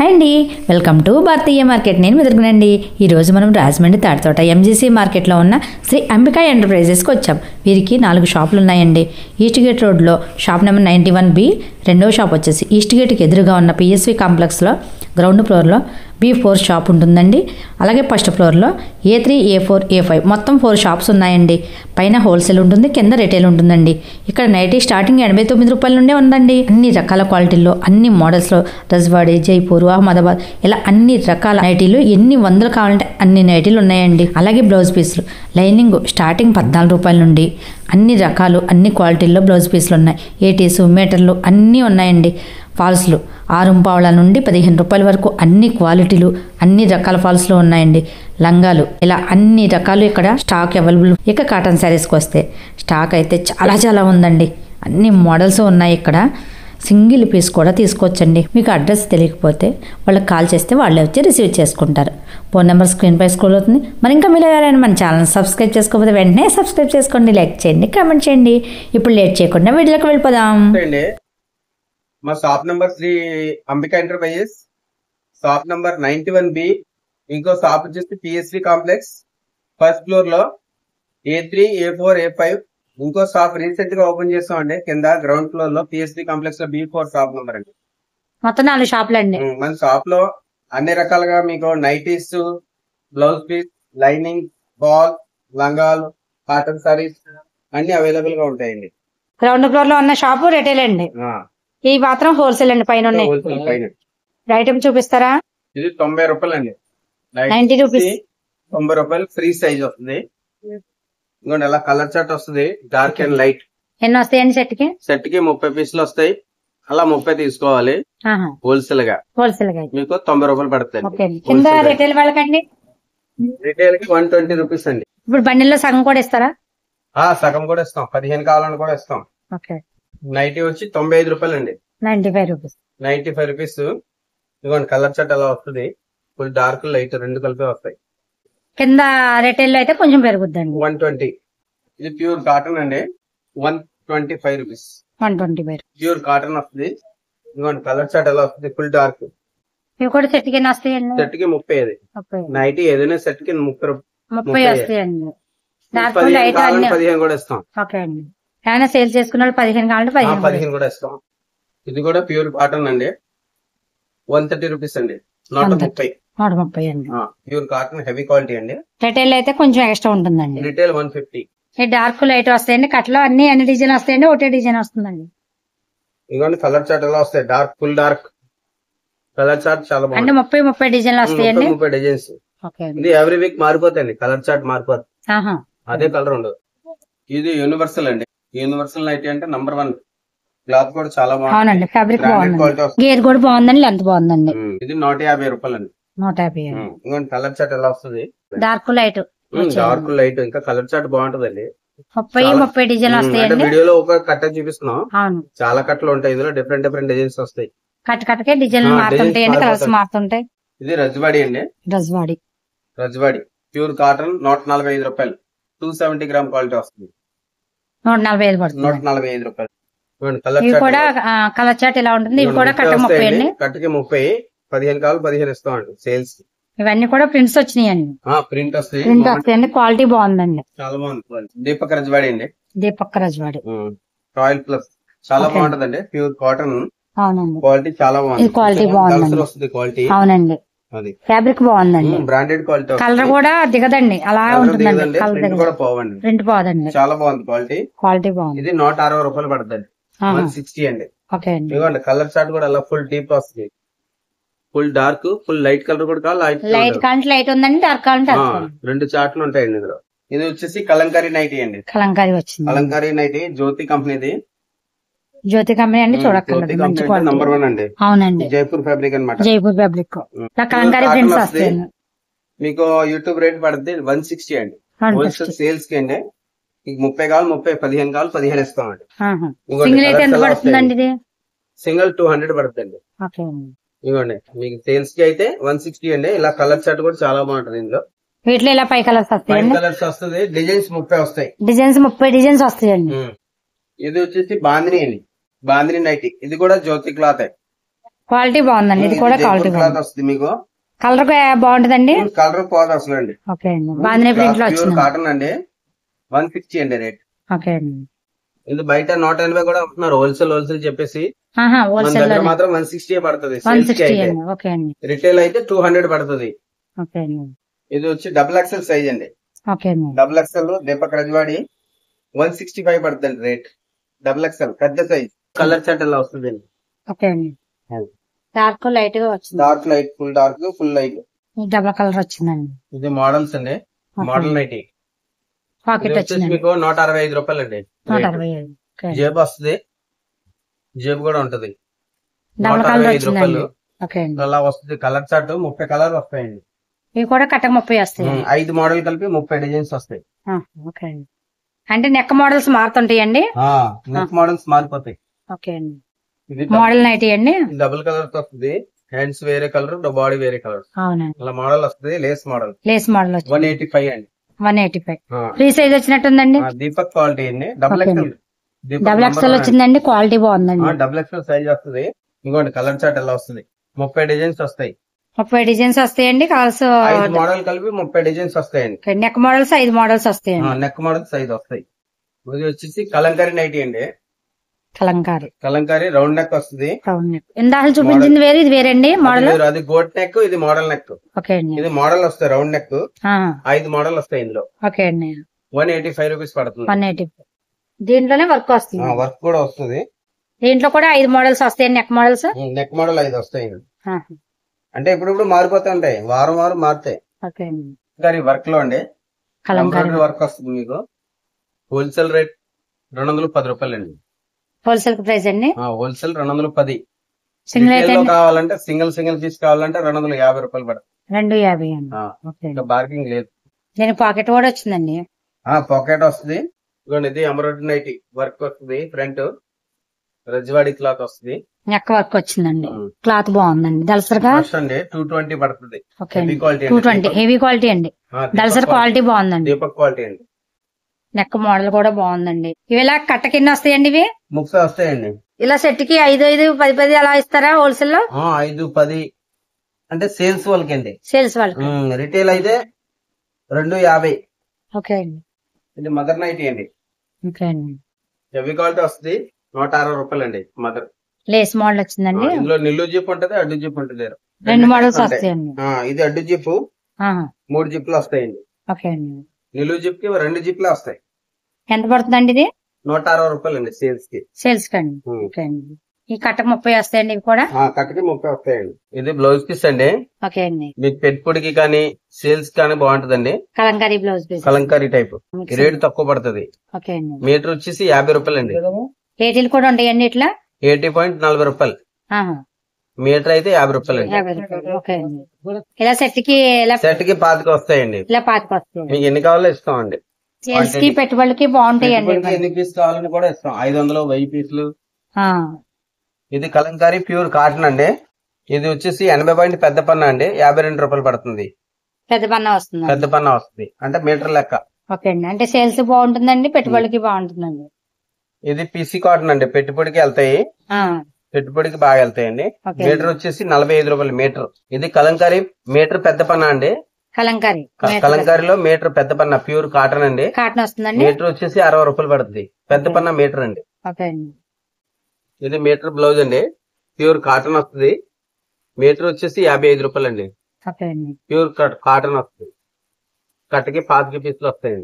Hi అండి welcome to Bharatiya market నేను మెదురుగునండి ఈరోజు మనం రాజమండ్రి తాడితోట ఎంజీసీ మార్కెట్లో ఉన్న శ్రీ అంబికా ఎంటర్ప్రైజెస్కి వచ్చాం వీరికి నాలుగు షాపులు ఉన్నాయండి ఈస్ట్ గేట్ రోడ్లో shop number ninety one B రెండవ షాప్ వచ్చేసి ఈస్ట్ గేట్కి ఎదురుగా ఉన్న పిఎస్వి కాంప్లెక్స్లో గ్రౌండ్ ఫ్లోర్లో బి ఫోర్ షాప్ ఉంటుందండి అలాగే ఫస్ట్ ఫ్లోర్లో A three A four A five మొత్తం ఫోర్ షాప్స్ ఉన్నాయండి పైన హోల్సేల్ ఉంటుంది కింద రిటైల్ ఉంటుందండి ఇక్కడ నైటీ స్టార్టింగ్ ఎనభై తొమ్మిది రూపాయల నుండే ఉందండి అన్ని రకాల క్వాలిటీల్లో అన్ని మోడల్స్లో రజ్వాడి జైపూర్ అహ్మదాబాద్ ఇలా అన్ని రకాల నైటీలు ఎన్ని వందలు కావాలంటే అన్ని నైటీలు ఉన్నాయండి అలాగే బ్లౌజ్ పీసులు లైనింగ్ స్టార్టింగ్ పద్నాలుగు రూపాయల నుండి అన్ని రకాలు అన్ని క్వాలిటీల్లో బ్లౌజ్ పీసులు ఉన్నాయి ఏటీసు మీటర్లు అన్నీ ఉన్నాయండి ఫాల్స్లు ఆరు పావుల నుండి పదిహేను రూపాయల వరకు అన్ని క్వాలిటీలు అన్ని రకాల ఫాల్స్లు ఉన్నాయండి లంగాలు ఇలా అన్ని రకాలు ఇక్కడ స్టాక్ అవైలబుల్ ఇక కాటన్ శారీస్కి వస్తే స్టాక్ అయితే చాలా చాలా ఉందండి అన్ని మోడల్స్ ఉన్నాయి ఇక్కడ సింగిల్ పీస్ కూడా తీసుకోవచ్చండి మీకు అడ్రస్ తెలియకపోతే వాళ్ళకి కాల్ చేస్తే వాళ్ళే వచ్చి రిసీవ్ చేసుకుంటారు ఫోన్ నెంబర్ స్క్రీన్ పై స్కూల్ అవుతుంది మరి ఇంకా మీరు ఎవరైనా మన ఛానల్ సబ్స్క్రైబ్ చేసుకోకపోతే వెంటనే సబ్స్క్రైబ్ చేసుకోండి లైక్ చేయండి కామెంట్ చేయండి ఇప్పుడు లేట్ చేయకుండా వీడియోకి వెళ్ళిపోదాం అండి మా shop number Shri Ambika enterprises shop number ninety one B ఇంకో షాప్ వచ్చేసి పిఎస్సి కాంప్లెక్స్ ఫస్ట్ ఫ్లోర్ లో A three A four A five ఇంకో షాప్ రీసెంట్ గా ఓపెన్ చేస్తామండి కింద గ్రౌండ్ ఫ్లోర్ లో పిఎస్సి కాంప్లెక్స్ లో బి ఫోర్ షాప్ నంబర్ అండి మొత్తం నాలుగు షాపులు అండి ఉమ్, మన షాప్ లో అన్ని రకాలుగా మీకు nighties blouse piece lining ball లంగాలు కాటన్ సారీస్ అన్ని అవైలబుల్ గా ఉంటాయండి గ్రౌండ్ ఫ్లోర్ లో ఉన్న షాపు రిటైల్ అండి ఆ, ఈ మాత్రం హోల్సేల్ అండి పైన ఉన్నాయి wholesale పైన ఐటమ్ చూపిస్తారా ఇది తొంభై రూపాయలు అండి 90 రూపీస్. తొంభై రూపాయలు ఫ్రీ సైజ్ వస్తుంది ఇంకోటి అలా కలర్ చార్ట్ వస్తుంది డార్క్ అండ్ లైట్ ఎన్ని వస్తాయండి సెట్ కి సెట్ కి ముప్పై పీసులు వస్తాయి అలా ముప్పై తీసుకోవాలి హోల్సేల్ గా హోల్సేల్ గా మీకు తొంభై రూపాయలు పడుతుంది ఓకే అండి కింద రిటైల్ వాళ్ళకండి రిటైల్ కి వన్ ట్వంటీ రూపీస్ అండి ఇప్పుడు బండిల్లో సగం కూడా ఇస్తారా ఆ సగం కూడా ఇస్తాం పదిహేను కావాలని కూడా ఇస్తాం ఓకే నైటీ వచ్చి తొంభై ఐదు రూపాయలు అండి ninety five rupees ninety five rupees ఇదిగోండి కలర్ చార్ట్ అలా వస్తుంది ఫుల్ డార్క్ లైట్ రెండు కలిపి వస్తాయి కింద రిటైల్ లో అయితే కొంచెం పెరుగుద్దండి వన్ ట్వంటీ ఇది ప్యూర్ కాటన్ అండి one twenty five rupees one twenty five pure cotton వస్తుంది ఇదిగోండి కలర్ చార్ట్ ఎలా వస్తుంది ఫుల్ డార్క్ ఇవి కూడా సెట్ కింద వస్తాయండి సెట్ కి ముప్పై ఐదు ముప్పై నైటీ ఏదైనా సెట్ కి ముప్పై రూపాయలు ముప్పై ముప్పై. వస్తాయండి డార్క్ పదిహేను లైట్ కావాలని అన్ని పదిహేను కూడా ఇస్తాం ఓకే అండి ఏమైనా సేల్ చేసుకున్న వాళ్ళు పదిహేను కావాలంటే ఆ, పదిహేను కూడా పదిహేను కూడా ఇస్తాం ఇది కూడా ప్యూర్ కాటన్ అండి వన్ థర్టీ రూపీస్ అండి నూట 130. ముప్పై నూట ముప్పై అండి ప్యూర్ కాటన్ హెవీ క్వాలిటీ అండి రిటైల్ అయితే కొంచెం ఎక్స్ట్రా ఉంటుందండి రిటైల్ వన్ ఫిఫ్టీ ఈ డార్క్ లైట్ వస్తాయండి కట్లో అన్ని అన్ని డిజైన్ వస్తాయండి ఒకటే డిజైన్ వస్తుందండి ఇదిగోండి కలర్ చార్ట్ ఎలా వస్తాయి dark full dark colour chart చాలా అంటే బాగుంది ముప్పై ముప్పై డిజైన్లు వస్తాయండి ముప్పై ముప్పై డిజైన్స్ ఓకే అండి ఇది ఎవ్రీ వీక్ మారిపోతాయండి కలర్ చార్ట్ మారిపోతుంది ఆహా. అదే కలర్ ఉండదు ఇది యూనివర్సల్ అండి యూనివర్సల్ నైటీ అంటే నంబర్ వన్ క్లాత్ కూడా చాలా అవునండి బాగుంది ఫ్యాబ్రిక్ బ్రాండెడ్ బాగుందండి క్వాలిటీ వస్తుంది గేర్ కూడా బాగుందండి లెంత్ బాగుందండి ఉమ్, ఇది నూట యాభై రూపాయలు అండి నూట యాభై అండి ఇంకోటి కలర్ చార్ట్ ఎలా వస్తుంది డార్క్ లైట్ డార్క్ లైట్ ఇంకా కలర్ చార్ట్ బాగుంటదండి ముప్పై చాలా- ముప్పై డిజైన్లు ఉమ్, అంటే వస్తాయండి వీడియోలో ఒక కట్ట చూపిస్తున్నాం అవును చాలా కట్టలు ఉంటాయి ఇందులో డిఫరెంట్ డిఫరెంట్ డిజైన్స్ వస్తాయి కట్ కట్టకే డిజైన్లు ఆ, మారుతుంటాయండి డిజైన్స్ కలర్స్ మారిపోతాయి. మారుతుంటాయి ఇది రజ్వాడి అండి రజ్వాడి రజ్వాడి ప్యూర్ కాటన్ నూట నలభై ఐదు రూపాయలు టూ సెవెంటీ గ్రామ్ క్వాలిటీ వస్తుంది నూట నలభై ఐదు నూట పడుతుంది నలభై ఐదు రూపాయలు ఇవ్వండి, కలర్ ఇవి చార్ట్ కూడా కలర్ చాట్ ఇలా ఉంటుంది ఇవి ఇవ్వండి, కూడా కట్ట ముప్పై ముప్పై వస్తాయండి. అండి కట్టకి ముప్పై పదిహేను కావాలి పదిహేను ఇస్తామండి సేల్స్ ఇవన్నీ కూడా ప్రింట్స్ వచ్చినాయండి ప్రింట్ వస్తాయి ప్రింట్ వస్తాయండి క్వాలిటీ బాగుందండి చాలా బాగుంది quality. దీపక్ రజ్వాడి అండి దీపక్ రజ్వాడి రాయల్ ప్లస్ చాలా Okay. బాగుంటదండి ప్యూర్ కాటన్ అవునండి క్వాలిటీ చాలా బాగుంది ఇది quality బాగుందండి. Dulcer వస్తుంది క్వాలిటీ అవునండి అది ఫ్యాబ్రిక్ బాగుందండి బ్రాండెడ్ క్వాలిటీ కలర్ కూడా దిగదండి అలా ఉంటుందండి కలర్ ప్రింట్ దిగదు కూడా పోవండి ప్రింట్ పోదండి చాలా బాగుంది క్వాలిటీ క్వాలిటీ బాగుంది ఇది నూట అరవై రూపాయలు పడుతుంది ఆహా. వన్ సిక్స్టీ అండి ఓకే అండి ఇదిగోండి కలర్ చార్ట్ కూడా అలా ఫుల్ డీప్ వస్తుంది full dark full light colour కూడా కావాలి లైట్ లైట్ కాంట్ లైట్ ఉందండి డార్క్ కాంట్ రెండు చార్ట్లు ఉంటాయండి ఇందులో ఇది వచ్చేసి కలంకారీ నైటీ అండి కలంకారీ వచ్చింది కలంకారీ నైటీ జ్యోతి కంపెనీది జ్యోతి కంపెనీ అండి జ్యోతి చూడక్కర్లేదు మంచి కంపెనీ నంబర్ క్వాలిటీ వన్ అండి అవునండి జైపూర్ ఫ్యాబ్రిక్ అనమాట జైపూర్ ఫ్యాబ్రిక్ ఇలా కలంకారీ Cotton ప్రింట్స్ వస్తాయి. వస్తాయండి మీకు యూట్యూబ్ రేట్ పడుతుంది వన్ సిక్స్టీ అండి వన్ హోల్సేల్ ఫిఫ్టీ సేల్స్ కి అండి మీకు ముప్పై కావాలి ముప్పై పదిహేను కావాలి పదిహేను ఇస్తామండి సింగిల్ అయితే ఎంత పడుతుందండి ఇది సింగిల్ టూ హండ్రెడ్ పడుతుంది ఓకే అండి ఇవ్వండి మీకు సేల్స్ కి అయితే వన్ సిక్స్టీ అండి ఇలా కలర్ చార్ట్ కూడా చాలా బాగుంటది ఇందులో వీటిలో ఇలా పై కలర్స్ ఫైవ్ వస్తాయండి కలర్స్ వస్తుంది డిజైన్స్ ముప్పై వస్తాయి డిజైన్స్ ముప్పై డిజైన్స్ వస్తాయండి ఉమ్. ఇది వచ్చేసి బాందిని అండి బాందిని నైటీ ఇది కూడా జ్యోతి క్లాత్ క్వాలిటీ బాగుందండి ఇది కూడా క్వాలిటీ క్లాత్ బాగుంది వస్తుంది మీకు కలర్ బాగుంటుందండి కలర్ పోదు అసలు అండి ఓకే అండి బాందిని ప్రింట్ లో ప్యూర్ వచ్చింది కాటన్ అండి వన్ సిక్స్టీ అండి రేట్ ఓకే అండి ఇది బయట నూట ఎనభై కూడా ఉంటున్నారు హోల్సేల్ హోల్సేల్ చెప్పేసి ఆహా మన హోల్సేల్ దగ్గర లో మాత్రం వన్ సిక్స్టీ పడుతుంది వన్ సేల్స్ కి సిక్స్టీ అయితే అండి ఓకే అండి రిటైల్ అయితే టూ హండ్రెడ్ పడుతుంది ఓకే అండి ఇది వచ్చి డబుల్ ఎక్సెల్ సైజ్ అండి ఓకే అండి double XL Deepak Rajwadi one sixty five పడుతుంది రేట్ డబుల్ ఎక్సెల్ పెద్ద సైజ్ కలర్ సెట్ ఇలా వస్తుంది అండి ఓకే అండి డార్క్ లైట్ గా వచ్చింది dark light full dark full light double colour వచ్చిందండి ఇది మోడల్స్ అండి మోడల్ నైటీ పాకెట్ ఇది వచ్చేసి వచ్చిందండి మీకు నూట అరవై ఐదు రూపాయలు అండి నూట అరవై ఐదు ఓకే జేబు వస్తుంది జేబు కూడా ఉంటది డబల్ నూట కలర్ అరవై ఐదు వచ్చిందండి రూపాయలు ఓకే అండి అలా వస్తుంది కలర్ చార్ట్ ముప్పై కలర్ వస్తాయండి ఇవి కూడా కట్ట ముప్పై వస్తాయి ఉమ్, ఐదు మోడల్ కలిపి ముప్పై డిజైన్స్ వస్తాయి ఓకే అండి అంటే నెక్ మోడల్స్ మారుతుంటాయండి నెక్ మోడల్స్ మారిపోతాయి ఓకే అండి ఇది మోడల్ నైట్ అండి డబుల్ కలర్ వస్తుంది హ్యాండ్స్ వేరే కలర్ బాడీ వేరే కలర్ అవునండి అలా మోడల్ వస్తుంది లేస్ మోడల్ లేస్ మోడల్ వచ్చింది వన్ ఎయిటీ ఫైవ్ అండి వన్ ఎయిటీ ఫైవ్ ఆ, ఫ్రీ సైజ్ వచ్చినట్టుందండి ఆ, దీపక్ క్వాలిటీ అండి double Okay. XL double XL వచ్చిందండి క్వాలిటీ బాగుందండి డబుల్ ఎక్స్ఎల్ సైజ్ వస్తుంది ఇంకోటి కలర్ చార్ట్ ఎలా వస్తుంది ముప్పై డిజైన్స్ వస్తాయి ముప్పై డిజైన్స్ వస్తాయండి కలర్స్ ఐదు మోడల్ కలిపి ముప్పై డిజైన్స్ వస్తాయండి నెక్ మోడల్స్ ఐదు మోడల్స్ వస్తాయండి నెక్ మోడల్ సైజ్ వస్తాయి ఇది వచ్చేసి కలంకారీ నైటీ అండి కలంకారీ కలంకారీ రౌండ్ నెక్ వస్తుంది రౌండ్ నెక్ ఇందాక చూపించింది వేరే ఇది వేరండి మోడల్ అది- అది గోట్ నెక్ ఇది మోడల్ నెక్ ఓకే అండి ఇది మోడల్ వస్తాయి రౌండ్ నెక్ ఆ, ఐదు మోడల్ వస్తాయి ఇందులో ఓకే అండి వన్ ఎయిటీ ఫైవ్ రూపీస్ పడుతుంది వన్ ఎయిటీ దీంట్లోనే వర్క్ వస్తుంది వర్క్ కూడా వస్తుంది దీంట్లో కూడా ఐదు మోడల్స్ వస్తాయండి నెక్ మోడల్స్ నెక్ మోడల్ ఐదు వస్తాయి అంటే ఇప్పుడు ఇప్పుడు మారిపోతూ ఉంటాయి వారం వారం మారుతాయి ఓకే అండి కానీ వర్క్ లో అండి కలంకారీ ఎంబ్రాయిడరీ వర్క్ వస్తుంది మీకు హోల్సేల్ రేట్ రెండు వందల పది రూపాయలు అండి హోల్సేల్ ప్రైస్ అండి హోల్సేల్ రెండు వందల పది సింగిల్ అయితే Retail లో కావాలంటే సింగిల్ సింగిల్ పీస్ కావాలంటే రెండు వందల యాభై రూపాయలు పడుతుంది రెండు యాభై అండి ఆ, ఓకే ఇంకా అండి బార్గింగ్ లేదు దీనికి పాకెట్ కూడా వచ్చిందండి ఆ పాకెట్ వస్తుంది ఇదిగోండి ఇది ఎంబ్రాయిడరీ నైటీ వర్క్ వస్తుంది ఫ్రంట్ రజ్వాడి క్లాత్ వస్తుంది నెక్ వర్క్ వచ్చిందండి క్లాత్ బాగుందండి దళసరిగా ఫస్ట్ అండి టూ ట్వంటీ పడుతుంది ఓకే హెవీ అండి quality two twenty heavy quality అండి దళసరి క్వాలిటీ బాగుందండి దీపక్ క్వాలిటీ అండి నెక్ మోడల్ కూడా బాగుందండి ఇవి ఇలా కట్ట కింద వస్తాయండి ఇవి ముక్స వస్తాయండి ఇలా సెట్ కి ఐదు ఐదు పది పది అలా ఇస్తారా హోల్సేల్ లో ఆ, ఐదు పది అంటే సేల్స్ వాళ్ళకి అండి సేల్స్ వాళ్ళకి రిటైల్ అయితే రెండు యాభై ఓకే అండి ఇది మదర్ నైటీ అండి ఓకే అండి హెవీ క్వాలిటీ వస్తుంది నూట అరవై రూపాయలు అండి మదర్ లేస్ మోడల్ వచ్చిందండి ఇందులో నిల్లు జిప్ ఉంటది అడ్డు జిప్ ఉంటుంది రెండు మోడల్స్ ఉంటాయి. వస్తాయండి ఆ, ఇది అడ్డు జిప్ ఆహా, మూడు జిప్లు వస్తాయండి ఓకే అండి నిలువు జిప్ కి రెండు జిప్లే వస్తాయి ఎంత పడుతుందండి ఇది నూట అరవై రూపాయలు అండి సేల్స్ కి సేల్స్ కండి ఉమ్. ఓకే అండి ఈ కట్టకు ముప్పై వస్తాయండి ఇవి కూడా ఆ, కట్టకి ముప్పై వస్తాయండి ఇది బ్లౌజ్ పీస్ అండి ఓకే అండి మీకు పెట్టుబడికి కానీ సేల్స్ కానీ బాగుంటదండి kalamkari blouse piece kalamkari type rate తక్కువ పడుతుంది ఓకే అండి మీటర్ వచ్చేసి యాభై రూపాయలు అండి ఏటీలు కూడా ఉంటాయండి ఇట్లా ఎయిటీ పాయింట్ నలభై రూపాయలు ఆహా, మీటర్ అయితే యాభై రూపాయలు అండి యాభై రూపాయలు ఓకే అండి ఇలా సెట్ కి ఇలా సెట్ కి పాతిక వస్తాయండి ఇలా పాతికి వస్తాయి మీకు ఎన్ని కావాలో ఇస్తామండి సేల్స్ కి పెట్టుబడికి బాగుంటాయండి పెట్టుబడికి ఎన్ని పీస్ కావాలని కూడా ఇస్తాం ఐదు వందలు వెయ్యి పీసులు ఆ, ఇది కలంకారీ ప్యూర్ కాటన్ అండి ఇది వచ్చేసి ఎనభై పాయింట్ పెద్ద పన్న అండి యాభై రెండు రూపాయలు పడుతుంది పెద్ద పన్న వస్తుంది పెద్ద పన్న వస్తుంది అంటే మీటర్ లెక్క ఓకే అండి అంటే సేల్స్ బాగుంటుందండి పెట్టుబడికి బాగుంటుందండి ఇది పీసీ కాటన్ అండి పెట్టుబడికి వెళ్తాయి ఆ, పెట్టుబడికి బాగా వెళ్తాయండి ఓకే మీటర్ వచ్చేసి నలభై ఐదు రూపాయలు మీటర్ ఇది కలంకారీ మీటర్ పెద్ద పన్న అండి కలంకారీ క- కలంకారీలో మీటర్ పెద్ద పన్న ప్యూర్ కాటన్ అండి కాటన్ వస్తుందండి మీటర్ వచ్చేసి అరవై రూపాయలు పడుతుంది పెద్ద పన్న మీటర్ అండి ఓకే అండి ఇది మీటర్ బ్లౌజ్ అండి ప్యూర్ కాటన్ వస్తుంది మీటర్ వచ్చేసి యాభై ఐదు రూపాయలు అండి ఓకే అండి ప్యూర్ కట్ కాటన్ వస్తుంది కట్టకి పాతిక పీసులు వస్తాయండి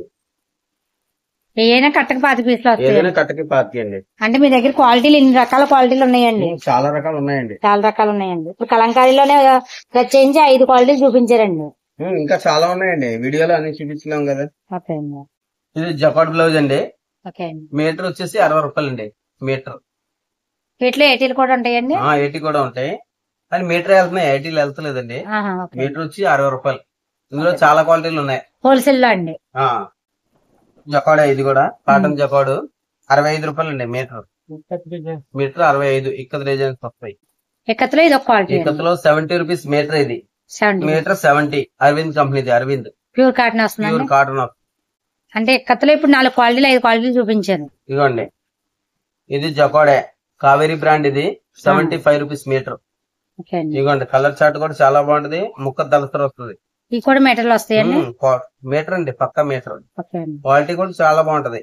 ఏదైనా కట్టక పాతి పీసులు ఏదైనా వస్తాయండి కట్టకి పాతిక అండి అంటే మీ దగ్గర క్వాలిటీలు ఇన్ని రకాల క్వాలిటీలు ఉన్నాయండి చాలా రకాలు ఉన్నాయండి చాలా రకాలు ఉన్నాయండి ఇప్పుడు కలంకారీలోనే ప్రత్యేకించి ఐదు క్వాలిటీలు చూపించారండి ఉమ్, ఇంకా చాలా ఉన్నాయండి వీడియోలో అన్ని చూపించలేం కదా ఓకే అండి ఇది జకాట్ బ్లౌజ్ అండి ఓకే అండి మీటర్ వచ్చేసి అరవై రూపాయలు అండి మీటర్ వీటిలో ఏటీలు కూడా ఉంటాయండి ఆ ఎయిటీ కూడా ఉంటాయి కానీ మీటర్ వెళ్తున్నాయి ఎయిటీలు వెళ్తలేదండి ఆహా, ఓకే మీటర్ వచ్చి అరవై రూపాయలు ఇందులో చాలా క్వాలిటీలు ఉన్నాయి హోల్సేల్ లో అండి ఆ జకాడ్ ఇది కూడా కాటన్ జకాడు అరవై ఐదు రూపాయలు అండి మీటర్ మీటర్ అరవై ఐదు ఇక్కడ డిజైన్స్ వస్తాయి ఎక్కత్లో ఇది ఒక క్వాలిటీ ఇక్కతలో సెవెంటీ రూపీస్ మీటర్ ఇది సెవెంటీ మీటర్ సెవెంటీ అరవింద్ కంపెనీది అరవింద్ ప్యూర్ కాటన్ ప్యూర్ వస్తుందండి కాటన్ అంటే ఎక్కత్లో ఇప్పుడు నాలుగు క్వాలిటీలు ఐదు క్వాలిటీలు చూపించారు ఇదిగోండి ఇది జకోడే కావేరీ బ్రాండ్ ఇది seventy five rupees metre okay అండి ఇదిగోండి కలర్ చార్ట్ కూడా చాలా బాగుంటది ముక్క దళసర వస్తుంది ఇవి కూడా మెటీరియల్ వస్తాయండి ఉమ్, క్వా- మీటర్ అండి పక్క మీటర్ ఓకే అండి క్వాలిటీ కూడా చాలా బాగుంటది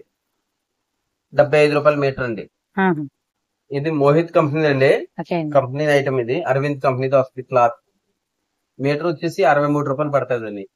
డెబ్బై ఐదు రూపాయల మీటర్ అండి ఆహా. ఇది మోహిత్ కంపెనీ అండి ఓకే అండి కంపెనీ ఐటమ్ ఇది అరవింద్ కంపెనీతో వస్తుంది క్లాత్ మీటర్ వచ్చేసి అరవై మూడు రూపాయలు పడుతుంది అండి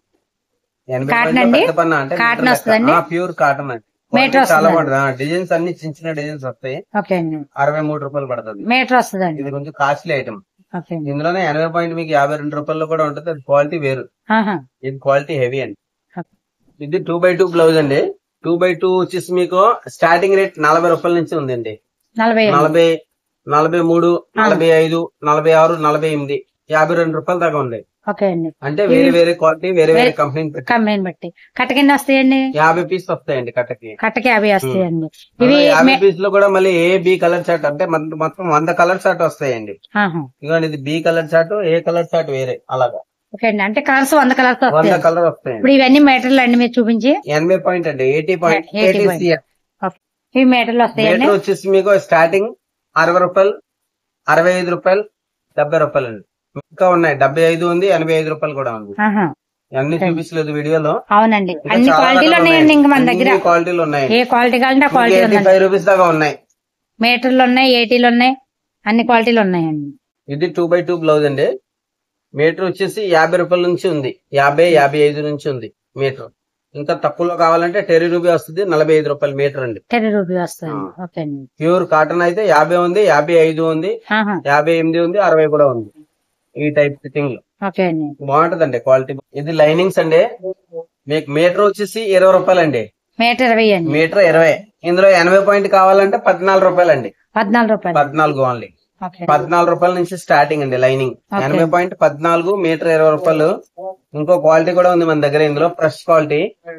ఎనభై కాటన్ రూపాయలు అండి? పెద్ద పన్న అంటే కాటన్ మీటర్ లెక్క. వస్తుందండి? ఆ, ప్యూర్ కాటన్ అండి మీటర్ క్వాలిటీ చాలా వస్తుందండి? బాగుంటది డిజైన్స్ అన్ని చిన్న చిన్న డిజైన్స్ వస్తాయి ఓకే అండి అరవై మూడు రూపాయలు పడుతుంది మీటర్ వస్తుందండి ఇది కొంచెం కాస్ట్లీ ఐటమ్ ఓకే అండి ఇందులోనే ఎనభై పాయింట్ మీకు యాభై రెండు రూపాయల్లో కూడా ఉంటుంది అది క్వాలిటీ వేరు ఆహా. ఇది క్వాలిటీ హెవీ అండి ఓకే. ఇది టూ బై టూ బ్లౌజ్ అండి టూ బై టూ వచ్చేసి మీకు స్టార్టింగ్ రేట్ నలభై రూపాయల నుంచి ఉందండి నలభై అండి. నలభై నలభై మూడు నలభై ఐదు నలభై ఆరు నలభై ఎనిమిది యాభై రెండు రూపాయల దాకా ఉంది ఓకే అండి అంటే వేరే వేరే క్వాలిటీ వేరే వేరే వేరే- కంపెనీ పెట్టి కంపెనీని బట్టి కట్ట కింద వస్తాయండి యాభై పీస్ వస్తాయండి కట్టకి కట్టకి యాభై వస్తాయండి ఇవి అందులో యాభై మే- పీస్ లో కూడా మళ్ళీ ఏ బి కలర్ చార్ట్ అంటే మొత్తం- మొత్తం వంద కలర్ చార్ట్ వస్తాయండి ఆహా. ఇదిగోండి ఇది B colour chart A colour chart వేరే అలాగా ఓకే అండి అంటే కలర్స్ వంద కలర్స్ వంద వస్తాయి కలర్ వస్తాయండి ఇప్పుడు ఇవన్నీ మెటీరియల్ అండి మీరు చూపించి ఎనభై పాయింట్ అండి eighty point 80 eighty point. Okay. ఇవి మెటీరియల్ వస్తాయండి మీటర్ వచ్చేసి మీకు స్టార్టింగ్ అరవై రూపాయలు అరవై ఐదు రూపాయలు డెబ్బై రూపాయలు అండి ఇంకా ఉన్నాయి డెబ్బై ఐదు ఉంది ఎనభై ఐదు రూపాయలు కూడా ఉంది ఆహా. అన్ని చూపించలేదు వీడియోలో అవునండి ఇంకా అన్ని చాలా క్వాలిటీలు రకాలు ఉన్నాయండి ఉన్నాయి. ఇంకా మన దగ్గర అన్ని క్వాలిటీలు ఉన్నాయి ఏ క్వాలిటీ కావాలంటే ఆ క్వాలిటీ ఎయిటీ ఉందండి ఫైవ్ రూపీస్ దాకా ఉన్నాయి మీటర్లు ఉన్నాయి ఎయిటీలు ఉన్నాయి అన్ని క్వాలిటీలు ఉన్నాయండి ఇది టూ బై టూ బ్లౌజ్ అండి మీటర్ వచ్చేసి యాభై రూపాయల నుంచి ఉంది యాభై యాభై ఐదు నుంచి ఉంది మీటర్ ఇంకా తక్కువలో కావాలంటే టెరీ రూపీ వస్తుంది నలభై ఐదు రూపాయలు మీటర్ అండి టెన్ రూపీ వస్తుంది ఆ. ఓకే అండి ప్యూర్ కాటన్ అయితే యాభై ఉంది యాభై ఐదు ఉంది ఆహా. యాభై ఎనిమిది ఉంది అరవై కూడా ఉంది ఈ టైప్ ఫిట్టింగ్ లో ఓకే అండి బాగుంటదండి క్వాలిటీ ఇది లైనింగ్స్ అండి మీకు మీటర్ వచ్చేసి ఇరవై రూపాయలు అండి మీటర్ ఇరవై అండి మీటర్ ఇరవై ఇందులో ఎనభై పాయింట్ కావాలంటే పద్నాలుగు రూపాయలు అండి పద్నాలుగు రూపాయలు పద్నాలుగు ఓన్లీ ఓకే పద్నాలుగు రూపాయల నుంచి స్టార్టింగ్ అండి లైనింగ్ Okay. ఎనభై పాయింట్ పద్నాలుగు మీటర్ ఇరవై రూపాయలు ఇంకో క్వాలిటీ కూడా ఉంది మన దగ్గర ఇందులో ఫ్రెష్ క్వాలిటీ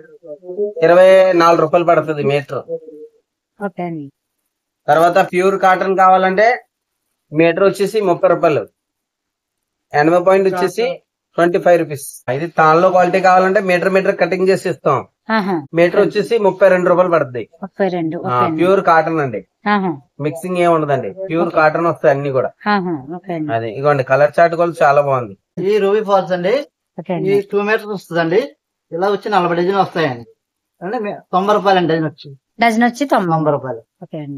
ఇరవై నాలుగు రూపాయలు పడుతుంది మీటర్ ఓకే అండి తర్వాత ప్యూర్ కాటన్ కావాలంటే మీటర్ వచ్చేసి ముప్పై రూపాయలు ఎనభై పాయింట్ వచ్చేసి ట్వంటీ ఫైవ్ రూపీస్ ఇది తాన్లో క్వాలిటీ కావాలంటే మీటర్ మీటర్ కటింగ్ చేసి ఇస్తాం ఆహా. మీటర్ వచ్చేసి ముప్పై రెండు రూపాయలు పడుతుంది ముప్పై రెండు ఓకే అండి ప్యూర్ కాటన్ అండి ఆహా. మిక్సింగ్ ఏమి ఉండదండి ప్యూర్ కాటన్ వస్తాయి అన్ని కూడా ఆహా. ఓకే అండి అది ఇగోండి కలర్ చార్ట్ కూడా చాలా బాగుంది ఈ రూబీ ఫాల్స్ అండి ఓకే ఈ అండి టూ మీటర్స్ వస్తుందండి ఇలా వచ్చి నలభై డజన్ వస్తాయండి అంటే మీ- తొంభై రూపాయలు అండి డజన్ వచ్చి డజన్ వచ్చి తొంభై తొంభై రూపాయలు ఓకే అండి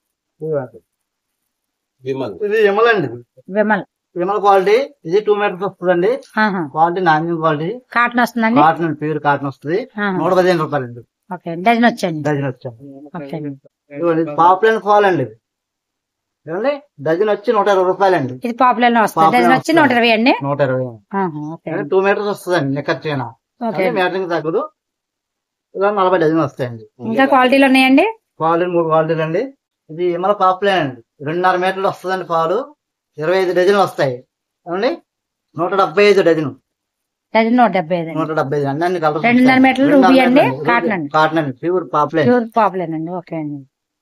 ఇది విమల్ అండి విమల్ విమల్ క్వాలిటీ ఇది టూ మీటర్స్ వస్తుందండి ఆహా. క్వాలిటీ నాణ్యం క్వాలిటీ కాటన్ వస్తుందండి కాటన్ ప్యూర్ కాటన్ వస్తుంది ఆహా. నూట పదిహేను రూపాయలు అండి ఓకే డజన్ వచ్చండి డజన్ వచ్చాను ఓకే అండి పాపులర్ ఫాల్ అండి ఇది. ఏమండి డజన్ వచ్చి నూట ఇరవై రూపాయలు అండి ఇది పాపులర్ లో వస్తుంది Popular డజన్ వచ్చి వస్తుంది. నూట ఇరవై అండి నూట ఇరవై ఆహా. ఓకే అండి. టూ మీటర్స్ వస్తుందండి నిక్కర్ చైన ఓకే అండి. మీటర్కి తగ్గదు ఇలా నలభై డజన్ వస్తాయండి ఇంకా క్వాలిటీలు ఉన్నాయండి క్వాలిటీ మూడు క్వాలిటీలు అండి ఇది ఇమల పాపులర్ అండి రెండున్నర మీటర్లు వస్తుందండి పాలు ఇరవై ఐదు డజన్లు వస్తాయి ఏమండి నూట డెబ్బై ఐదు డజన్ డజన్ నూట డెబ్బై ఐదు నూట డెబ్బై ఐదు అన్ని అన్ని కలర్స్ రెండున్నర వస్తాయి. మీటర్లు రెండున్నర రూబీ అండి, మీటర్లు కాటన్ అండి. కాటన్ అండి ప్యూర్ పాపులర్ ప్యూర్ పాపులర్ అండి ఓకే అండి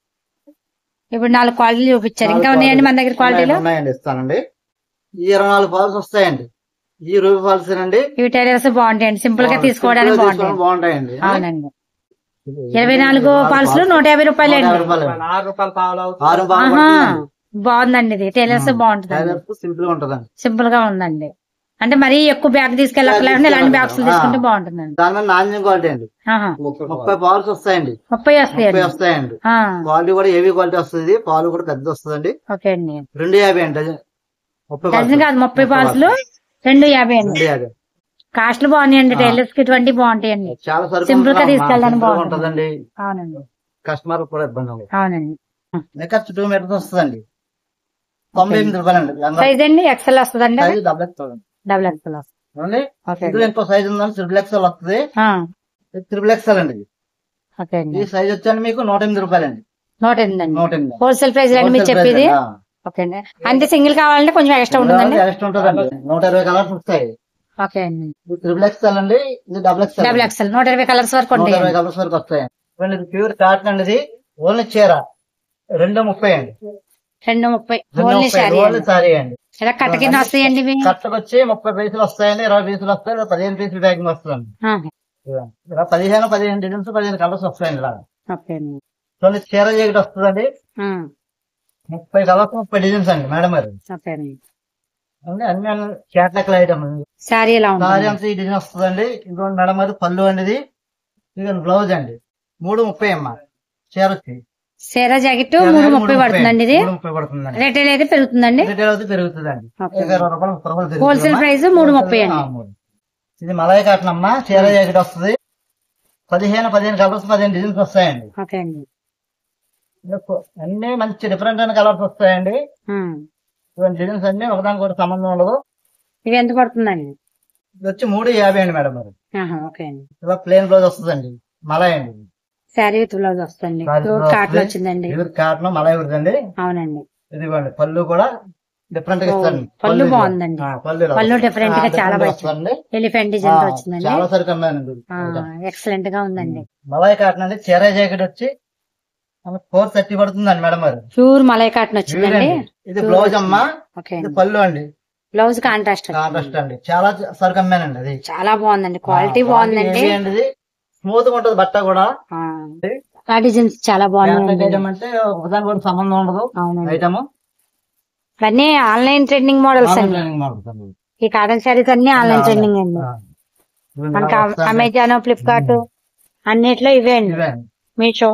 ఇప్పుడు నాలుగు క్వాలిటీలు చూపించారు ఇంకా ఉన్నాయండి మన దగ్గర క్వాలిటీలు ఉన్నాయండి ఇస్తానండి ఈ ఇరవై నాలుగు ఫాల్స్ వస్తాయండి ఈ రూబీ ఫాల్స్ అండి ఇవి టైలర్స్ బాగుంటాయండి సింపుల్ గా తీసుకోవడానికి బాగుంటాయి బాగుంటాయండి అవునండి ఇరవై నాలుగు పాల్స్ నూట యాభై రూపాయలు అండి నూట యాభై రూపాయలు. ఆరు రూపాయలు పావులు ఆరు ఆహా బాగుంటుందండి బాగుందండి ఇది టైలర్స్ బాగుంటుంది టైలర్స్ సింపుల్ గా ఉంటదండి సింపుల్ గా ఉందండి అంటే మరీ ఎక్కువ బ్యాగ్ తీసుకెళ్ళక్కర్లేదండి ఇలాంటి బ్యాగ్స్ తీసుకుంటే బాగుంటుందండి దాని మీద నాణ్యం క్వాలిటీ అండి ఆహా ముప్పై పాల్స్ వస్తాయండి ముప్పై ముప్పై వస్తాయండి వస్తాయండి ఆ, క్వాలిటీ కూడా హెవీ క్వాలిటీ వస్తుంది పాలు కూడా పెద్ద వస్తుందండి ఓకే అండి రెండు యాభై అండి డజన్ ముప్పై డజన్ పాల్స్. కాదు ముప్పై పాల్స్లు రెండు యాభై అండి రెండు యాభై కాస్ట్లు బాగున్నాయండి ఆ. టైలర్స్ కి ఇటువంటి బాగుంటాయండి చాలా సరుకు సింపుల్ గా ఉంటుందా? తీసుకెళ్ళడానికి సింపుల్ గా బాగుంటుంది. ఉంటుందండి అవునండి కస్టమర్ కూడా ఇబ్బంది ఉండదు అవునండి నెక్స్ట్ టూ మీటర్స్ వస్తుందండి తొంభై ఎనిమిది రూపాయలు అండి సైజ్ అండి ఎక్సెల్ వస్తుందండి size double X double XL వస్తుంది ఏమండి? ఓకే ఇందులో ఇంకో సైజ్ ఉందండి త్రిబుల్ ఎక్స్ఎల్ వస్తుంది ఆ, త్రిబుల్ ఎక్స్ఎల్ అండి ఇది. ఓకే అండి ఈ సైజ్ వచ్చాను మీకు నూట ఎనిమిది రూపాయలు అండి నూట ఎనిమిది అండి నూట ఎనిమిది హోల్సేల్ ప్రైస్ అండి మీరు Wholesale price చెప్పేది అండి. ఆ. ఓకే అండి అంటే సింగిల్ కావాలంటే కొంచెం ఎక్స్ట్రా ఉంటుందండి ఎక్స్ట్రా ఉంటుందండి నూట ఇరవై కలర్స్ వస్తాయి ఓకే అండి ఇది త్రిబుల్ ఎక్స్ఎల్ అండి ఇది డబుల్ ఎక్స్ఎల్ డబుల్ ఎక్సెల్ నూట ఇరవై కలర్స్ వరకు నూట ఇరవై ఉంటాయి కలర్స్ వరకు వస్తాయి ఇవ్వండి, ఇది ప్యూర్ కాటన్ అండి ఇది ఓన్లీ చీర రెండు ముప్పై అండి రెండు ముప్పై రెండు ఓన్లీ ముప్పై శారీ ఓన్లీ సారీ అండి ఇలా కట్ట కింద వస్తాయండి ఇవి కట్టకు వచ్చి ముప్పై పీసులు వస్తాయండి ఇరవై పీసులు వస్తాయి ఇలా పదిహేను పీసులు ప్యాకింగ్ వస్తుందండి ఆహా, ఇలా- ఇలా పదిహేను పదిహేను డిజైన్స్ పదిహేను కలర్స్ వస్తాయండి ఇలా ఓకే అండి చూడండి చీర జాకెట్ వస్తుందండి ఆ, ముప్పై కలర్స్ ముప్పై డిజైన్స్ అండి మేడం గారు ఓకే అండి అంటే అన్ని క్యాట్లాక్ ఐటమ్ శారీ ఎలా సారీ ఉంటుంది అంతా ఈ డిజైన్ వస్తుందండి ఇంకోటి మేడం అది పళ్ళు అనేది ఇది బ్లౌజ్ అండి మూడు ముప్పై అమ్మ చీర వచ్చి సేరా జాకెట్ చీర మూడు మూడు ముప్పై పడుతుందండి ఇది మూడు ముప్పై పడుతుందండి రిటైల్ అయితే పెరుగుతుందండి రిటైల్ అయితే పెరుగుతుందండి ఓకే. ఇరవై రూపాయలు ముప్పై రూపాయలు పెరుగుతుంది హోల్సేల్ అమ్మా. ప్రైస్ మూడు ముప్పై అండి ఆ, మూడు. ఇది మలై కాటన్ అమ్మ చీర జాకెట్ వస్తుంది పదిహేను పదిహేను కలర్స్ పదిహేను డిజైన్స్ వస్తాయండి ఓకే అండి అన్ని మంచి డిఫరెంట్ అయిన కలర్స్ వస్తాయండి ఉమ్. ఇటువంటి డిజైన్స్ అన్ని ఒకదానికి కూడా సంబంధం ఉండదు ఇవి ఎంత పడుతుందండి ఇది వచ్చి మూడు యాభై అండి మేడం మరి ఆహా, ఓకే అండి ఇలా ప్లేన్ బ్లౌజ్ వస్తుందండి మలై అండి శారీ విత్ బ్లౌజ్ వస్తుంది Saree ప్యూర్ blouse కాటన్ వస్తుంది. వచ్చిందండి ఇది కాటన్ మలై ఉడుతుంది అవునండి ఇదిగోండి పళ్ళు కూడా డిఫరెంట్ గా ఓ, ఇస్తాను పళ్ళు ఇది. బాగుందండి. ఆ, పళ్ళు ఇలా పళ్ళు వస్తుంది. different గా ఆ, చాలా different బాగా వస్తుందండి. ఎలిఫెంట్ డిజైన్ తో ఆ, వచ్చిందండి చాలా సరికి అమ్మానండి ఎక్సలెంట్ గా ఉందండి మలై కాటన్ అండి చీర జాకెట్ వచ్చి ఫోర్ థర్టీ పడుతుందండి మేడం మరి ప్యూర్ మలై కాటన్ వచ్చిందండి చూడండి. ఇది బ్లౌజ్ అమ్మా ఓకే ఇది అండి పళ్ళు అండి బ్లౌజ్ కాంట్రాస్ట్ కాంట్రాస్ట్ అండి చాలా సరికి అమ్మానండి అది చాలా బాగుందండి క్వాలిటీ ఆ, బాగుందండి heavy అండి ఇది స్మూత్ గా ఉంటది బట్ట కూడా ఆ, ఆ డిజైన్స్ చాలా బాగున్నాయండి ఐటమ్ అంటే ఒకదాని కూడా సంబంధం ఉండదు అవునండి ఐటమ్ ఇవన్నీ ఆన్లైన్ ట్రెండింగ్ మోడల్స్ అండి ఈ కాటన్ శారీస్ అన్ని ఆన్లైన్ ట్రెండింగ్ అండి మనకి అమెజాన్ ఫ్లిప్కార్ట్ అన్నిట్లో ఇవే అండి మీషో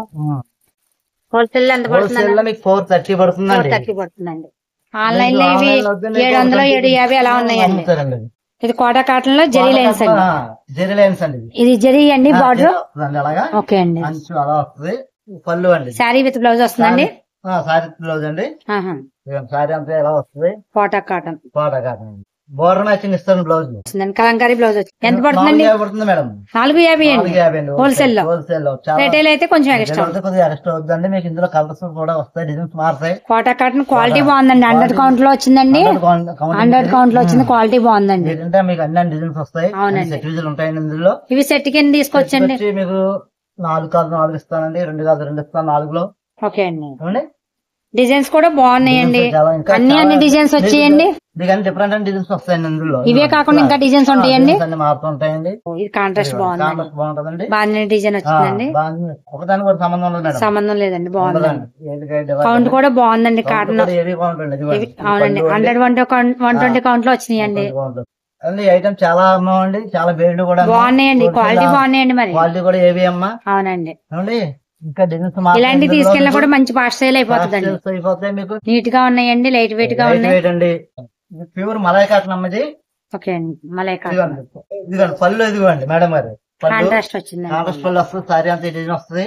హోల్సేల్ ఎంత హోల్సేల్ పడుతుందండి లో మీకు ఫోర్ థర్టీ ఫోర్ పడుతుందండి థర్టీ పడుతుందండి ఆన్లైన్ లో ఇవి ఆన్లైన్ లో వద్దు, మీకు ఏడు వందలు ఒక ఏడు యాభై అలా ఉన్నాయండి అమ్ముతారండి. ఇది కోటా కాటన్ లో జరీ లైన్స్ అండి ఆ, జెరీ లైన్స్ అండి ఇది. ఇది జరీ అండి ఆ, బార్డర్ వస్తుందండి అలాగా ఓకే అండి అంచు అలా వస్తుంది పళ్ళు అండి శారీ విత్ బ్లౌజ్ వస్తుందండి ఆ, సారీ బ్లౌజ్ అండి ఆహా. ఇదిగోండి, సారీ అంతా ఎలా వస్తుంది కోటా కాటన్ పాట కాదండి బోర్డర్ మ్యాచింగ్ ఇస్తాను బ్లౌజ్ వస్తుందండి కలంకారీ బ్లౌజ్ వచ్చి ఎంత పడుతుందండి నాలుగు యాభై పడుతుంది మేడం నాలుగు యాభై నాలుగు అండి యాభై అండి హోల్సేల్ లో హోల్సేల్ లో చాలా రిటైల్ అయితే కొంచెం ఎక్స్ట్రా అయితే కొద్దిగా ఎక్స్ట్రా వద్దండి మీకు ఇందులో కలర్స్ కూడా వస్తాయి డిజైన్స్ మారుతాయి కోటా కాటన్ క్వాలిటీ బాగుందండి హండ్రెడ్ కౌంట్ లో వచ్చిందండి హండ్రెడ్ కౌంట్ లో వచ్చింది క్వాలిటీ బాగుందండి ఏంటంటే మీకు అన్ని డిజైన్స్ వస్తాయి అవునండి. సెట్ విజులు ఉంటాయండి ఇందులో ఇవి సెట్ కింద తీసుకొచ్చండి వచ్చి మీకు నాలుగు కాదు నాలుగు ఇస్తానండి రెండు కాదు రెండు ఇస్తాను నాలుగులో ఓకే అండి ఏమండి? డిజైన్స్ కూడా బాగున్నాయండి Designs చాలా ఇంకా అన్ని అన్ని చాలా- డిజైన్స్ వచ్చాయండి మీకు అన్ని డిఫరెంట్ అండ్ డిజైన్స్ వస్తాయండి ఇందులో ఇవే కాకుండా ఇంకా డిజైన్స్ ఉంటాయండి Designs అన్ని మారుతుంటాయండి ఇది కాంట్రాస్ట్ బాగుందండి కాంట్రాస్ట్ బాగుంటదండి బాగుంది డిజైన్ ఆ, వచ్చిందండి బాగుంది. ఒకదానికి కూడా సంబంధం ఉండదు మేడం సంబంధం లేదండి బాగుందండి ఉండదండి. ఏదికైతే ఏది కౌంట్ కూడా బాగుందండి కాటన్ కూడా ఏది బాగుంటుంది ఇదిగోండి. ఇవి అవునండి పళ్ళు hundred one one twenty count లో వచ్చినాయండి అండి. బాగుంటుంది. అన్ని ఐటమ్ చాలా అమ్మామండి చాలా బేర్లు కూడా బాగున్నాయండి క్వాలిటీ బాగున్నాయండి మరి క్వాలిటీ కూడా ఏవి అమ్మా అవునండి ఏమండి ఇంకా డిజైన్స్ ఇలాంటి తీసుకెళ్ళినా కూడా మంచి ఫాస్ట్ సేల్ అయిపోతుందండి అయిపోతాయి మీకు నీట్ గా ఉన్నాయండి లైట్ వెయిట్ గా లైట్ ఉన్నాయి వెయిట్ అండి ప్యూర్ మలై కాటన్ అమ్మది ఓకే అండి మలై కాటన్ ఇదిగోండి ఇదిగోండి పళ్ళు ఇదిగోండి మేడం గారు పళ్ళు కాంట్రాస్ట్ వచ్చిందండి కాంట్రాస్ట్ పళ్ళు వస్తుంది సారీ అంత డిజైన్ వస్తుంది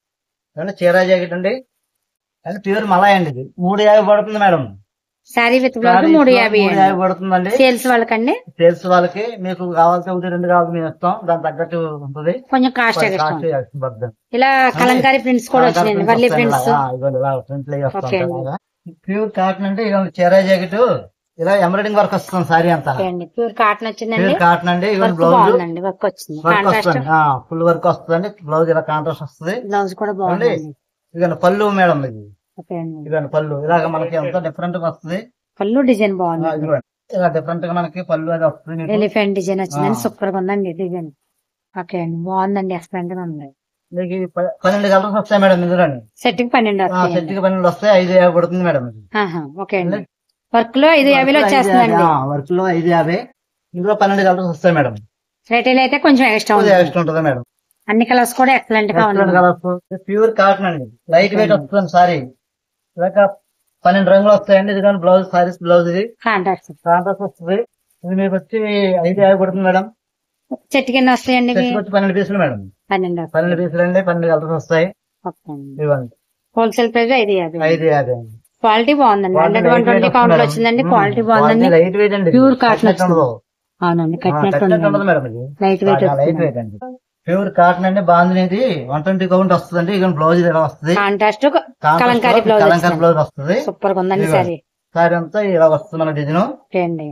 ఏమండి చీర జాకెట్ అండి అండ్ ప్యూర్ మలై అండి ఇది మూడు యాభై పడుతుంది madam sari with blouse sorry మూడు మూడు యాభై యాభై పడుతుందండి సేల్స్ వాళ్ళకండి సేల్స్ వాళ్ళకి మీకు కావాల్సి ఒకటి రెండు కావాలి మేము ఇస్తాం దాని తగ్గట్టు ఉంటుంది కొంచెం కాస్ట్ ఎక్స్ట్రా కాస్ట్ ఎక్స్ట్రా పడుతుంది. ఇలా కలంకారీ ప్రింట్స్ కూడా వచ్చినాయండి వర్లీ ప్రింట్స్ ఆ, ఇదిగోండి ఇలా print లో వస్తాయి ఓకే అండి. అలాగా. ప్యూర్ కాటన్ అంటే ఇక చీర జాకెట్ ఇలా ఎంబ్రాయిడింగ్ వర్క్ వస్తుంది సారీ అంతా ఓకే అండి ప్యూర్ కాటన్ వచ్చిందండి ప్యూర్ కాటన్ అండి ఇవన్నీ వర్క్ బ్లౌజ్ బాగుందండి వర్క్ వచ్చింది వర్క్ కాంట్రాస్ట్ వస్తుంది ఫుల్ వర్క్ వస్తుంది బ్లౌజ్ ఇలా కాంట్రాస్ట్ వస్తుంది బ్లౌజ్ కూడా బాగుందండి ఇక పళ్ళు మేడం ఇది ఓకే అండి ఇక పళ్ళు ఇలాగ మనకి ఎంత డిఫరెంట్ గా వస్తుంది పళ్ళు డిజైన్ ఆ, బాగుంది ఇదిగోండి. ఇలా డిఫరెంట్ గా మనకి పళ్ళు అది వస్తుంది మీకు. ఎలిఫెంట్ డిజైన్ వచ్చిందండి ఆ. సూపర్ గా ఉందండి డిజైన్ ఓకే అండి బాగుందండి ఎక్సలెంట్ గా ఉంది మీకు ఈ ప- పన్నెండు కలర్స్ వస్తాయి మేడం ఇందులో సెట్ కి పన్నెండు వస్తాయండి సెట్ కి పన్నెండు వస్తాయి ఐదు యాభై పడుతుంది మేడం ఇది ఆహా, ఓకే అండి వర్క్ లో ఐదు యాభైలో వచ్చేస్తుందండి వర్క్ లో ఐదు యాభై ఇందులో పన్నెండు కలర్స్ వస్తాయి మేడం రిటైల్ అయితే కొంచెం ఎక్స్ట్రా ఉంది ఎక్స్ట్రా ఉంటుంది మేడం అన్ని కలర్స్ కూడా ఎక్సలెంట్ గా ఉన్నాయి కలర్స్ ప్యూర్ కాటన్ అండి లైట్ వెయిట్ వస్తుంది సారీ ఇలాగ పన్నెండు రంగులు వస్తాయండి ఇది కానీ బ్లౌజ్ సారీస్ బ్లౌజ్ ఇది కాంట్రాక్ట్ కాంట్రాస్ట్ వస్తుంది ఇది మీకు వచ్చి ఐదు యాభై పడుతుంది మేడం చెట్టు కింద వస్తాయండి ఇవి సెట్ వచ్చి పన్నెండు పీసులు మేడం పన్నెండు పన్నెండు పీసులు అండి పన్నెండు కలర్స్ వస్తాయి ఓకే అండి ఇవ్వండి హోల్సేల్ ప్రైస్ ఐదు యాభై ఐదు యాభై అండి క్వాలిటీ బాగుందండి హండ్రెడ్ వన్ ట్వంటీ కౌంట్ లో వచ్చిందండి క్వాలిటీ బాగుందండి లైట్ వెయిట్ అండి Pure cotton కట్టినట్టు ఉండదు. అవునండి ఆ, కట్టినట్టు కట్టినట్టు ఉండదు ఉంది మేడం ఇది లైట్ వెయిట్ లైట్ వస్తుంది వెయిట్ అండి ప్యూర్ కాటన్ అండి బాగుంది వన్ ట్వంటీ కౌంట్ వస్తుంది ఇక బ్లౌజ్ ఇలా వస్తుంది కాంట్రాస్ట్ Contrast కలంకారీ లో బ్లౌజ్ కలంకారీ బ్లౌజ్ వస్తుంది సూపర్ గా ఉందండి ఇదిగో. సారీ సారీ అంతా ఇలా వస్తుంది మన డిజైన్ ఓకే అండి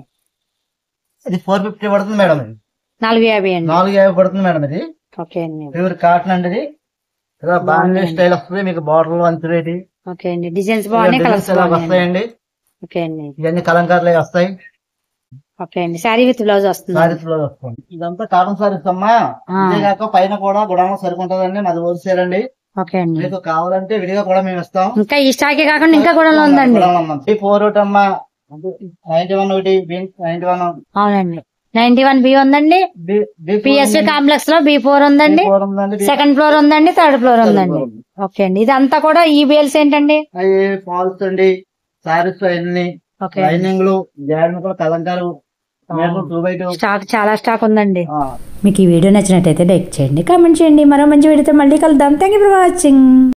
ఇది ఫోర్ ఫిఫ్టీ పడుతుంది మేడం ఇది నాలుగు యాభై అండి నాలుగు యాభై పడుతుంది మేడం ఇది ఓకే అండి ప్యూర్ కాటన్ అండి ఇది ఇలా బాగుంది స్టైల్ వస్తుంది మీకు బార్డర్ అంచు రేటి ఓకే అండి డిజైన్స్ బాగున్నాయి కలర్స్ ఇలా బాగున్నాయి వస్తాయండి ఓకే అండి ఇవన్నీ కలంకారీలు వస్తాయి ఓకే అండి శారీ విత్ బ్లౌజ్ వస్తుంది సారీస్ లో వస్తుంది ఇదంతా కాటన్ సారీస్ అమ్మా ఆ. ఇదే కాక పైన కూడా గుణంలో సరిపోతుందండి మాది హోల్సేల్ అండి ఓకే అండి మీకు కావాలంటే విడిగా కూడా మేము ఇస్తాం ఇంకా ఈ స్టాకే కాకుండా ఇంకా కూడా ఉందండి ఈ ఫోర్ ఒకటి అమ్మా నైన్టీ వన్ ఒకటి నైన్టీ వన్ అవునండి నైన్టీ వన్ బి ఉందండి పిఎస్వి కాంప్లెక్స్ లో బి ఫోర్ ఉందండి సెకండ్ ఫ్లోర్ ఉందండి థర్డ్ ఫ్లోర్ ఉందండి ఓకే అండి ఇదంతా కూడా ఈ బిల్స్ ఏంటండి అవి ఫాల్స్ అండి సారీస్ అన్ని ఓకే లైనింగ్లు జాయిన్ కూడా kalamkari two by two stock చాలా స్టాక్ ఉందండి మీకు ఈ వీడియో నచ్చినట్టయితే లైక్ చేయండి కామెంట్ చేయండి మరో మంచి వీడియోతో మళ్ళీ కలుద్దాం థ్యాంక్ యూ ఫర్ వాచింగ్